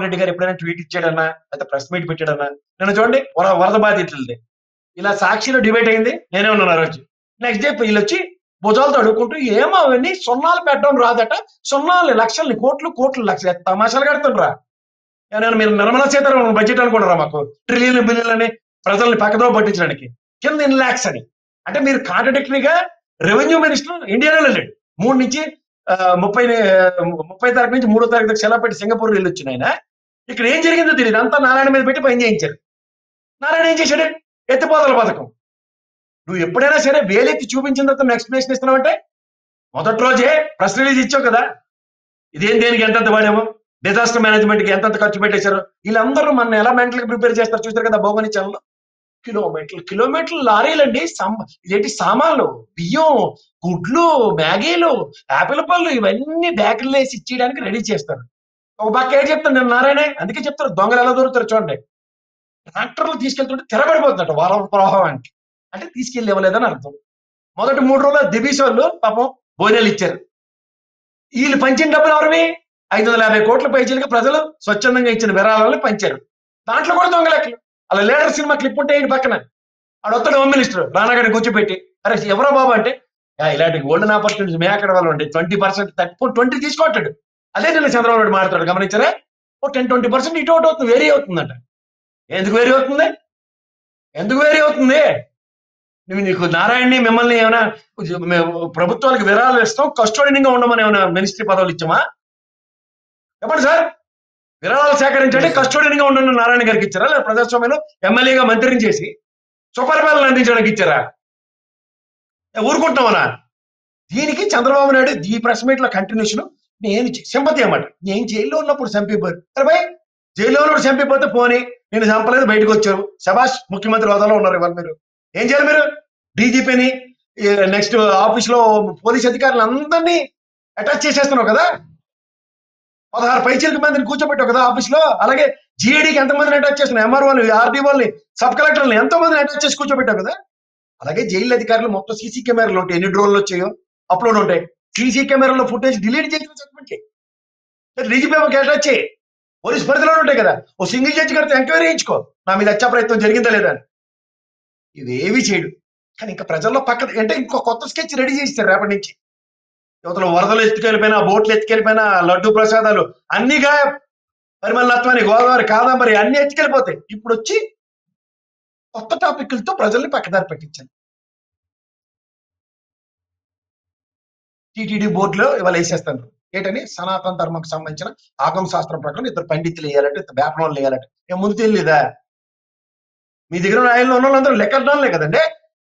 జగన్మోహన్ రెడ్డి గారు ఎప్పుడైనా ట్వీట్ ఇచ్చాడన్నా లేకపోతే ప్రెస్ మీట్ పెట్టాడన్నా నేను చూడండి వర- వరద బాధితులది ఇలా సాక్షిలో డిబేట్ అయింది నేనే ఉన్నాను ఆ రోజు నెక్స్ట్ డే వీళ్ళు వచ్చి భుజాలతో అడుక్కుంటూ ఏమో అవన్నీ సున్నాలు పెట్టడం రాదట సున్నాలు లక్షల్ని కోట్లు కోట్లు లక్షలు తమాషాలు కడుతుండ్రా ఏమైనా మీరు నిర్మలా సీతారామన్ బడ్జెట్ అనుకుంటారా మాకు ట్రిలియన్ బిలియన్ అని ప్రజల్ని పక్కదో పట్టించడానికి కింద ఇన్ లాక్స్ అని అంటే మీరు కాంట్రడిక్టరీగా రెవెన్యూ మినిస్టర్ ఇండియాలో వెళ్ళాడు మూడు నుంచి ఆ, ముప్పై ఆ, ముప్పై తారీఖు నుంచి మూడో తారీఖు దాకా సెలవు పెట్టి సింగపూర్ వెళ్ళి వచ్చిన ఆయన ఇక్కడ ఏం జరిగిందో తెలియదు అంతా నారాయణ మీద పెట్టి పని చేయించారు నారాయణ ఏం చేశాడు ఎత్తిపోతల పథకం నువ్వు ఎప్పుడైనా సరే వేలెత్తి చూపించిన తర్వాత నువ్వు ఎక్స్ప్లెనేషన్ ఇస్తున్నావంటే మొదటి రోజే ప్రెస్ రిలీజ్ ఇచ్చావు కదా ఇదేం దేనికి ఎంతెంత వాడాము డిజాస్టర్ మేనేజ్మెంట్ కి ఎంతెంత ఖర్చు పెట్టేశారు వీళ్ళందరూ మన ఎలా మెంటల్ ప్రిపేర్ చేస్తారు చూస్తారు కదా భోగని ఛానల్ కిలోమీటర్లు కిలోమీటర్లు లారీలండి సామ- ఇదేంటి సామాన్లు బియ్యం గుడ్లు మ్యాగీలు యాపిల్ పళ్ళు ఇవన్నీ బ్యాగులు వేసి ఇచ్చేయడానికి రెడీ చేస్తారు ఒక పక్క ఏం చెప్తాను నేను నారాయణ అందుకే చెప్తారు దొంగలు ఎలా దొరుకుతారు చూడండి ట్రాక్టర్లు తీసుకెళ్తుంటే తిరగబడిపోతుందట వార ప్రవాహానికి అంటే తీసుకెళ్ళి ఇవ్వలేదని అర్థం మొదటి మూడు రోజులు దిబీస్ వాళ్ళు పాపం భోజనాలు ఇచ్చారు వీళ్ళు పంచిన డబ్బులు ఎవరివి ఐదు వందల యాభై కోట్ల పైచీలకి ప్రజలు స్వచ్ఛందంగా ఇచ్చిన విరాళాలను పంచారు దాంట్లో కూడా దొంగ లెక్కలు అలా లీడర్ సినిమా క్లిప్ ఉంటే ఏంటి పక్కన ఆడొస్తాడు హోమ్ మినిస్టర్ రానాగడిని కూర్చోబెట్టి అరే ఎవరో బాబు అంటే "యా, ఇలాంటి గోల్డెన్ ఆపర్చునిటీస్ మే అక్కడ వాళ్ళు ఉండే ట్వంటీ పర్సెంట్ థర్టీ ట్వంటీ తీసుకుంటాడు అదే నిన్న చంద్రబాబు నాయుడు మాట్లాడు గమనించారా ఓ టెన్ ట్వంటీ పర్సెంట్ ఇటు ఒకటి అవుతుంది వేరీ అవుతుందంట ఎందుకు వేరీ అవుతుంది ఎందుకు వేరీ అవుతుంది నువ్వు నీకు నారాయణని మిమ్మల్ని ఏమైనా మేము ప్రభుత్వాలకు విరాళాలు ఇస్తాం కస్టోడియంగా ఉండమని ఏమైనా మినిస్ట్రీ పదవులు ఇచ్చామా చెప్పండి సార్ విరాళాలు సేకరించండి కస్టోడియంగా ఉండని నారాయణ గారికి ఇచ్చారా లేదా ప్రజాస్వామ్యంలో ఎమ్మెల్యేగా మంత్రిని చేసి సుపరిపాలన అందించడానికి ఇచ్చారా ఏ, ఊరుకుంటామనా దీనికి చంద్రబాబు నాయుడు ఈ ప్రెస్ మీట్ లో కంటిన్యూషన్ నేను సింపతి అన్నమాట నేను జైల్లో ఉన్నప్పుడు చంపిపోయారు అరే భయ్ జైల్లో ఉన్నప్పుడు చంపిపోతే పోనీ నేను చంపలేదు బయటకు వచ్చారు శబాష్ ముఖ్యమంత్రి హోదాలో ఉన్నారు ఇవాళ మీరు ఏం చేయాలి మీరు డీజీపీని నెక్స్ట్ ఆఫీస్ లో పోలీస్ అధికారులు అందరినీ అటాచ్ చేసేస్తున్నావు కదా పదహారు పైచీలకు మందిని కూర్చోబెట్టావు కదా ఆఫీస్ లో అలాగే జీఏడీకి ఎంతమందిని అటాచ్ చేస్తున్నావు ఎంఆర్ఓని ఆర్డీఓని సబ్ కలెక్టర్ని ఎంతో మందిని అటాచ్ చేసి కూర్చోబెట్టావు కదా అలాగే జైలు అధికారులు మొత్తం సీసీ కెమెరాలు ఉంటాయి ఎన్ని డ్రోన్లు వచ్చాయో అప్లోడ్ ఉంటాయి సీసీ కెమెరాలో ఫుటేజ్ డిలీట్ చేసి సబ్మిట్ చేయి డీజీపీకి అటాచ్ చేయి పోలీస్ పరిధిలో ఉంటాయి కదా ఓ సింగిల్ జడ్జి గారితో ఎంక్వైరీ చేయించుకో నా మీద హత్యా ప్రయత్నం జరిగిందా లేదా అని ఇవేవి చేయడు కానీ ఇంకా ప్రజల్లో పక్క అంటే ఇంకో కొత్త స్కెచ్ రెడీ చేస్తారు రేపటి నుంచి యువతలో వరదలు ఎత్తుకెళ్ళిపోయినా బోట్లు ఎత్తుకెళ్ళిపోయినా లడ్డు ప్రసాదాలు అన్నిగా పరిమళత్వాన్ని గోదావరి కాదంబరి అన్ని ఎత్తుకెళ్ళిపోతాయి ఇప్పుడు వచ్చి కొత్త టాపిక్లతో ప్రజల్ని పక్కదారి పెట్టించాను టీటీడీ బోర్డులో ఇవాళ వేసేస్తాను ఏంటని సనాతన ధర్మకు సంబంధించిన ఆగమ శాస్త్రం ప్రకారం ఇద్దరు పండితులు వేయాలంటే ఇద్దరు వేపనోళ్ళు వేయాలంటే ఏం ముందు తెలియదా మీ దగ్గర ఉన్న ఆయనలో ఉన్న వాళ్ళందరూ లెక్కడాలే కదండి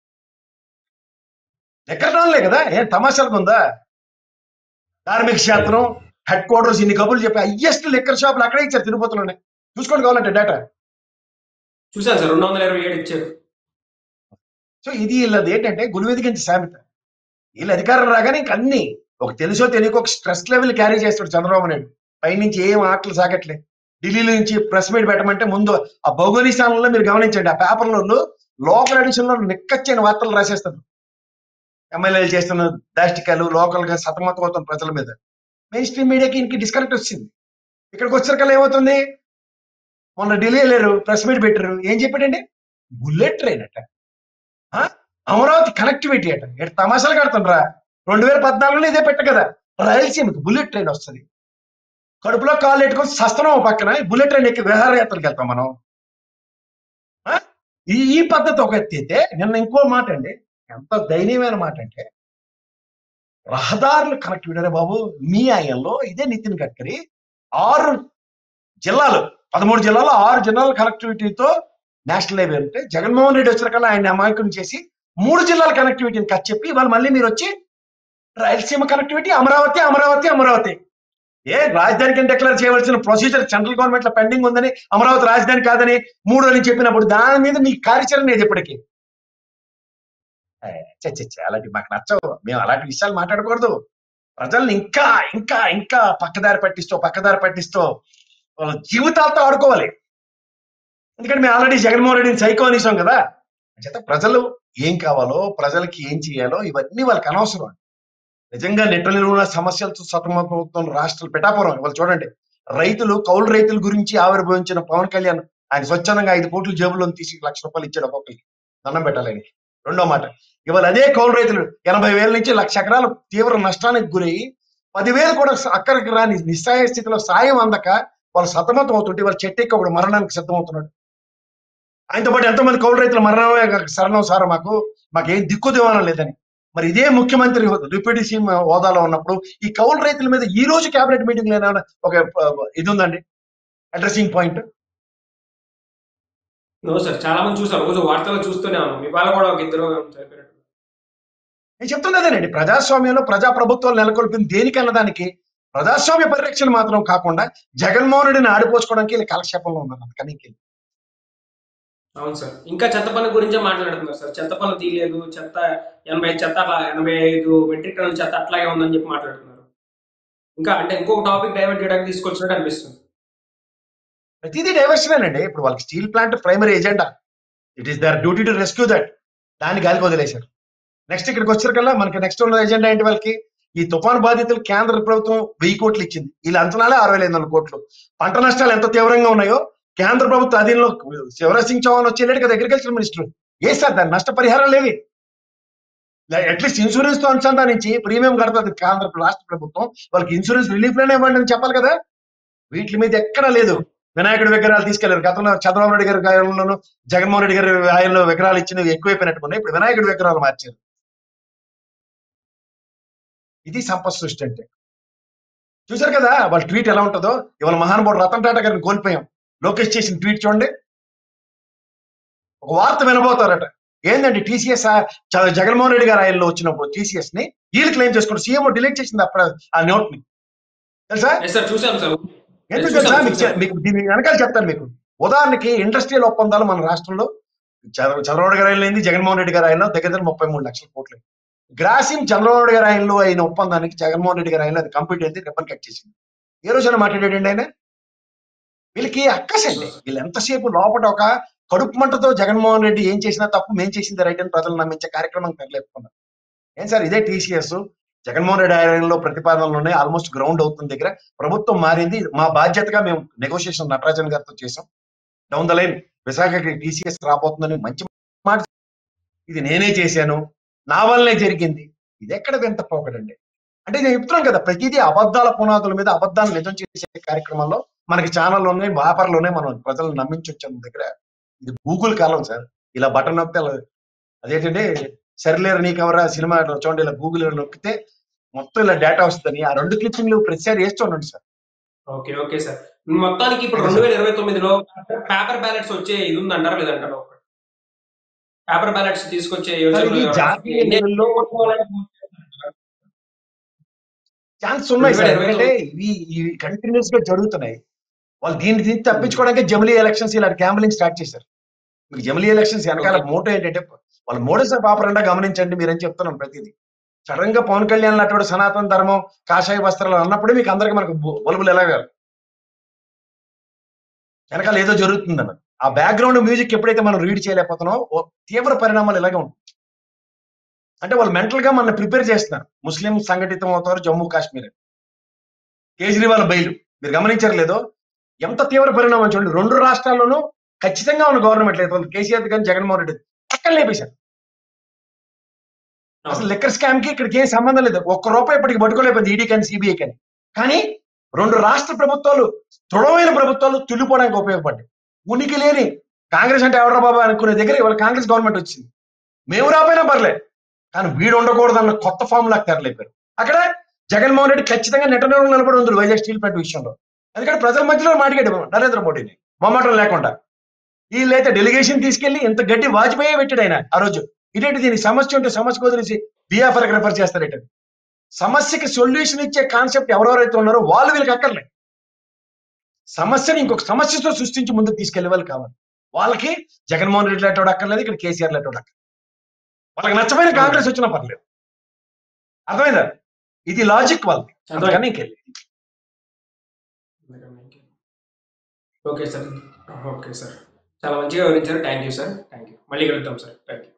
లెక్కడాలే కదా ఏం తమాషాలకు ఉందా ధార్మిక శాస్త్రం హెడ్ క్వార్టర్స్ ఇన్ని కబుర్లు చెప్పి హయ్యెస్ట్ లెక్కర్ షాపులు అక్కడే ఇచ్చారు తిరుపతిలోనే చూసుకోండి కావాలంటే డేటా చూశాను సార్ రెండు వందల ఇరవై ఏడు ఇచ్చారు సో ఇది వీళ్ళది ఏంటంటే గురువెదిగించి సామెత వీళ్ళ అధికారం రాగానే ఇంక అన్ని ఒక తెలుసో తెలియక ఒక స్ట్రెస్ లెవెల్ క్యారీ చేస్తాడు చంద్రబాబు నాయుడు పైనుంచి ఏం ఆటలు సాగట్లే ఢిల్లీ నుంచి ప్రెస్ మీట్ పెట్టమంటే ముందు ఆ భౌగోళిక స్థానంలో మీరు గమనించండి ఆ పేపర్లో లోకల్ ఎడిషన్ లో నిక్కచ్చైన వార్తలు రాసేస్తారు ఎమ్మెల్యేలు చేస్తున్న దాష్టికాలు లోకల్ గా సతమతం అవుతున్న ప్రజల మీద మెయిన్ స్ట్రీమ్ మీడియాకి ఇంక డిస్కనెక్ట్ వచ్చింది ఇక్కడికి వచ్చేసరికల్లా ఏమవుతుంది మొన్న ఢిల్లీ వెళ్ళారు ప్రెస్ మీట్ పెట్టారు ఏం చెప్పాడండి బుల్లెట్ ట్రైన్ అట ఆ? అమరావతి కనెక్టివిటీ అట ఇక్కడ తమాషాలు కడుతుండ్రా రెండు వేల పద్నాలుగులో ఇదే పెట్ట కదా రాయలసీమకి బుల్లెట్ ట్రైన్ వస్తుంది కడుపులో కాళ్ళు పెట్టుకొని సస్తనం ఓ పక్కన ఈ బుల్లెట్ ట్రైన్ ఎక్కి విహారయాత్రలకు వెళ్తాం మనం ఆ? ఈ ఈ పద్ధతి ఒక ఎత్తి అయితే నిన్న ఇంకో మాట అండి ఎంత దయనీయమైన మాట అంటే రహదారులు కనెక్టివిటీ అరే బాబు మీ ఆయంలో ఇదే నితిన్ గడ్కరీ ఆరు జిల్లాలు పదమూడు జిల్లాలో ఆరు జిల్లాల కనెక్టివిటీతో నేషనల్ హైవే ఉంటే జగన్మోహన్ రెడ్డి వచ్చిన ఆయన అమాయకం చేసి మూడు జిల్లాల కనెక్టివిటీని కట్ చెప్పి ఇవాళ మళ్ళీ మీరు వచ్చి రాయలసీమ కనెక్టివిటీ అమరావతి అమరావతి అమరావతి ఏ రాజధానికి డిక్లేర్ చేయవలసిన ప్రొసీజర్ సెంట్రల్ గవర్నమెంట్ లో పెండింగ్ ఉందని అమరావతి రాజధాని కాదని మూడు అని చెప్పినప్పుడు దాని మీద నీ కార్యాచరణ ఏది ఇప్పటికీ ఏ, చ్చ, చ్చ, చ్చ, అలాంటి మాకు నచ్చవు మేము అలాంటి విషయాలు మాట్లాడకూడదు ప్రజల్ని ఇంకా ఇంకా ఇంకా పక్కదారి పట్టిస్తూ పక్కదారి పట్టిస్తూ వాళ్ళ జీవితాలతో ఆడుకోవాలి ఎందుకంటే మేము ఆల్రెడీ జగన్మోహన్ రెడ్డిని సైకో అనేసాం కదా చేత ప్రజలు ఏం కావాలో ప్రజలకి ఏం చేయాలో ఇవన్నీ వాళ్ళకి అనవసరం నిజంగా నెట్ట నిలువున సమస్యలతో సతమతమవుతున్న రాష్ట్రాలు పిఠాపురం ఇవాళ చూడండి రైతులు కౌలు రైతుల గురించి ఆవిర్భవించిన పవన్ కళ్యాణ్ ఆయన స్వచ్ఛందంగా ఐదు కోట్లు జేబులో తీసి లక్ష రూపాయలు ఇచ్చాడు ఒక్కొక్కరికి దండం పెట్టాలి ఆయనకి రెండో మాట ఇవాళ అదే కౌలు రైతులు ఎనభై వేల నుంచి లక్ష ఎకరాలు తీవ్ర నష్టానికి గురయ్యి పదివేలు కూడా అక్కడికి రాని నిస్సాయ స్థితిలో సాయం అందక వాళ్ళు సతమతం అవుతుంటే వాళ్ళ చెట్టెక్కి ఒకడు మరణానికి సిద్ధమవుతున్నాడు ఆయనతో పాటు ఎంతో మంది కౌలు రైతుల మరణమే కాక శరణం సార్ మాకు మాకేం దిక్కు దివానం లేదని మరి ఇదే ముఖ్యమంత్రి డిప్యూటీ సీఎం హోదాలో ఉన్నప్పుడు ఈ కౌలు రైతుల మీద ఈ రోజు కేబినెట్ మీటింగ్ లో ఏమైనా ఒక ఆ, ఇది ఉందండి అడ్రసింగ్ పాయింట్ నో సార్ చాలా మంది చూసారు రోజు వార్తలు చూస్తూనే ఉన్నాం ఇవాళ కూడా ఒక ఇద్దరు చనిపోయినట్టు నేను చెప్తున్నా అదేనండి ప్రజాస్వామ్యంలో ప్రజా ప్రభుత్వాలు నెలకొల్పింది దేనికన్న దానికి ప్రజాస్వామ్య పరిరక్షణ మాత్రం కాకుండా జగన్మోహన్ రెడ్డిని ఆడిపోసుకోవడానికి వీళ్ళ కాలక్షేపంలో ఉన్నారు అందుకని అవును సార్ ఇంకా చెత్త పన్ను గురించే మాట్లాడుతున్నారు సార్ చెత్త పన్ను తీయలేదు చెత్త ఎనభై చెత్త అట్లా ఎనభై ఐదు మెట్రిక్ టన్నుల చెత్త అట్లాగే ఉందని చెప్పి మాట్లాడుతున్నారు ఇంకా అంటే ఇంకొక టాపిక్ డైవర్ట్ చేయడానికి తీసుకొచ్చినట్టు అనిపిస్తుంది ప్రతిదీ డైవర్షన్ అండి ఇప్పుడు వాళ్ళకి steel plant primary agenda it is their duty to rescue that దాన్ని గాలికి వదిలేశారు నెక్స్ట్ ఇక్కడికి వచ్చారు మనకి నెక్స్ట్ ఉన్న ఎజెండా ఏంటి వాళ్ళకి ఈ తుఫాను బాధితులు కేంద్ర ప్రభుత్వం వెయ్యి కోట్లు ఇచ్చింది వీళ్ళ అంచనాలే అరవై ఐదు వందల కోట్లు పంట నష్టాలు ఎంత తీవ్రంగా ఉన్నాయో కేంద్ర ప్రభుత్వ అధీనంలో శివరాజ్ సింగ్ చౌహాన్ వచ్చి వెళ్ళాడు కదా అగ్రికల్చర్ మినిస్టర్ ఏ సార్ దాని నష్టపరిహారం లేవి అట్లీస్ట్ ఇన్సూరెన్స్ తో అనుసంధానించి ప్రీమియం కడుతుంది కేంద్ర రాష్ట్ర ప్రభుత్వం వాళ్ళకి ఇన్సూరెన్స్ రిలీఫ్ లోనే ఇవ్వండి అని చెప్పాలి కదా వీటి మీద ఎక్కడా లేదు వినాయకుడి విగ్రహాలు తీసుకెళ్లారు గతంలో చంద్రబాబు నాయుడు గారి గాయంలోను జగన్మోహన్ రెడ్డి గారి ఆయనలో విగ్రహాలు ఇచ్చినవి ఎక్కువైపోయినట్టున్నాయి ఇప్పుడు వినాయకుడి విగ్రహాలు మార్చారు ఇది సంపద సృష్టి అంటే చూశారు కదా వాళ్ళ ట్వీట్ ఎలా ఉంటుందో ఇవాళ మహానుభావుడు రతన్ టాటా గారిని కోల్పోయాం లోకేష్ చేసిన ట్వీట్ చూడండి ఒక వార్త వినబోతారట ఏంటంటే టీసీఎస్ జగన్మోహన్ రెడ్డి గారు ఆయనలో వచ్చినప్పుడు టీసీఎస్ ని వీళ్ళు క్లెయిమ్ చేసుకుంటారు సీఎం డిలీట్ చేసింది అప్పుడు ఆ నోట్ ని తెలుసా ఎస్ సార్ చూసాం సార్ ఎందుకు చూసాను, తెలుసా మీకు చూసాను. చె- మీకు దీని వెనకాల చెప్తాను మీకు ఉదాహరణకి ఇండస్ట్రియల్ ఒప్పందాలు మన రాష్ట్రంలో చంద్ర- చంద్రబాబు గారు ఆయనలో అయింది జగన్మోహన్ రెడ్డి గారు ఆయనలో దగ్గర దగ్గర ముప్పై మూడు లక్షల కోట్లు గ్రాసిం చంద్రబాబు నాయుడు గారి ఆయనలో అయిన ఒప్పందానికి జగన్మోహన్ రెడ్డి గారు ఆయనలో అది కంప్లీట్ అయింది రిబ్బన్ కట్ చేసింది ఏ రోజైనా మాట్లాడాడండి ఆయన వీళ్ళకి అక్కసండి వీళ్ళు ఎంతసేపు లోపల ఒక కడుపు మంటతో జగన్మోహన్ రెడ్డి ఏం చేసినా తప్పు మేం చేసింది రైట్ అని ప్రజలు నమ్మించే కార్యక్రమం తరలేపుకున్నారు ఏం సార్ ఇదే టీసీఎస్ జగన్మోహన్ రెడ్డి ఆయనలో ప్రతిపాదనలు ఉన్నాయి ఆల్మోస్ట్ గ్రౌండ్ అవుతుంది దగ్గర ప్రభుత్వం మారింది మా బాధ్యతగా మేము నెగోషియేషన్ నటరాజన్ గారితో చేసాం డౌన్ ద లైన్ విశాఖకి టీసీఎస్ రాబోతుందని మంచి మాట ఇది నేనే చేశాను నా వల్లనే జరిగింది ఇది ఎక్కడ వింత పోకడండి అంటే నేను చెప్తున్నాను కదా ప్రతిదీ అబద్ధాల పునాదుల మీద అబద్ధాలు నిజం చేసే కార్యక్రమాల్లో మనకి ఛానల్ ఉన్నాయి వ్యాపారాలు ఉన్నాయి మనం ప్రజలను నమ్మించొచ్చాం దగ్గర ఇది గూగుల్ కాలం సార్ ఇలా బటన్ నొక్కితే అలా- అదేంటంటే సరిలేరు నీకెవరా సినిమా చూడండి ఇలా గూగుల్ నొక్కితే మొత్తం ఇలా డేటా వస్తుంది ఆ రెండు క్లిప్పింగ్లు ప్రతిసారి వేస్తూ ఉండండి సార్ ఓకే ఓకే సార్ మొత్తానికి ఇప్పుడు రెండు వేల ఇరవై తొమ్మిదిలో పేపర్ బ్యాలెట్స్ వచ్చే ఇది ఉంది అంటారా లేదంటారా పేపర్ బ్యాలెట్స్ తీసుకొచ్చే సార్, ఇది యోచన జాతీయ లెవెల్లో ఛాన్స్ ఉన్నాయి సార్ రెండు వేల ఇరవై ఎందుకంటే ఇవి ఇవి కంటిన్యూస్ గా జరుగుతున్నాయి వాళ్ళు దీన్ని దీన్ని తప్పించుకోవడానికి జమిలీ ఎలక్షన్స్ ఇలా గ్యాంబ్లింగ్ స్టార్ట్ చేశారు మీకు జమిలీ ఎలక్షన్స్ వెనకాల Okay. మోటో ఏంటంటే వాళ్ళ మోడల్స్ ఆఫ్ ఆపరండా గమనించండి మీరని చెప్తున్నాను ప్రతిదీ సడన్ గా పవన్ కళ్యాణ్ అటువంటి సనాతన ధర్మం కాషాయ వస్త్రాలు అన్నప్పుడే మీకు అందరికి మనకు బు- బలుబులు ఎలాగారు వెనకాల ఏదో జరుగుతుందన్న ఆ బ్యాక్గ్రౌండ్ మ్యూజిక్ ఎప్పుడైతే మనం రీడ్ చేయలేకపోతున్నామో ఓ తీవ్ర పరిణామాలు ఇలాగే ఉంటాయి అంటే వాళ్ళు మెంటల్ గా మన ప్రిపేర్ చేస్తున్నారు ముస్లిం సంఘటితం అవుతారు జమ్మూ కాశ్మీర్ అని. కేజ్రీవాల్ బయలు మీరు గమనించారు లేదో ఎంత తీవ్ర పరిణామం చూడండి రెండు రాష్ట్రాల్లోనూ ఖచ్చితంగా ఉన్న గవర్నమెంట్ లేదు వాళ్ళు కేసీఆర్ కానీ జగన్మోహన్ రెడ్డి పక్కన లేపేశారు అసలు లెక్కర్ స్కామ్ కి ఇక్కడికి ఏం సంబంధం లేదు ఒక్క రూపాయి ఇప్పటికి పట్టుకోలేకపోయింది ఈడీ కానీ సిబిఐ కానీ కానీ రెండు రాష్ట్ర ప్రభుత్వాలు దృఢమైన ప్రభుత్వాలు తుల్లిపోవడానికి ఉపయోగపడ్డాయి ఉనికి లేని కాంగ్రెస్ అంటే ఎవరా బాబా అనుకునే దగ్గర ఇవాళ కాంగ్రెస్ గవర్నమెంట్ వచ్చింది మేము రాపోయినా పర్లే కానీ వీడు ఉండకూడదు అన్న కొత్త ఫామ్ లాగా తెరలేపారు అక్కడ జగన్మోహన్ రెడ్డి ఖచ్చితంగా నెట్టనూరు నిలబడి ఉంది వైజాగ్ స్టీల్ ప్లాంట్ విషయంలో ఎందుకంటే ప్రజల మధ్యలో మాట్లాడాడు నరేంద్ర మోడీని మొమ్మటం లేకుండా వీళ్ళైతే డెలిగేషన్ తీసుకెళ్లి ఇంత గడ్డి వాజ్పేయి పెట్టాడు ఆయన ఆ రోజు ఇదేంటి దీనికి సమస్య ఉంటే సమస్య వదిలేసి బిఆఫ్ఆర్ రెఫర్ చేస్తారట సమస్యకి సొల్యూషన్ ఇచ్చే కాన్సెప్ట్ ఎవరెవరైతే ఉన్నారో వాళ్ళు వీళ్ళకి అక్కర్లే సమస్యని ఇంకొక సమస్యతో సృష్టించి ముందుకు తీసుకెళ్లే వాళ్ళు కావాలి వాళ్ళకి జగన్మోహన్ రెడ్డి లాంటి అక్కర్లేదు ఇక్కడ కేసీఆర్ లాంటి అక్కర్లేదు వాళ్ళకి నచ్చమైన కాంగ్రెస్ వచ్చినా పర్లేదు అర్థమైందా ఇది లాజిక్ వాళ్ళది అందుకని ఇంకెళ్ళి ఓకే సార్ ఓకే సార్ చాలా మంచిగా వివరించారు thank you sir thank you మళ్ళీ కలుద్దాం సార్ థ్యాంక్ యూ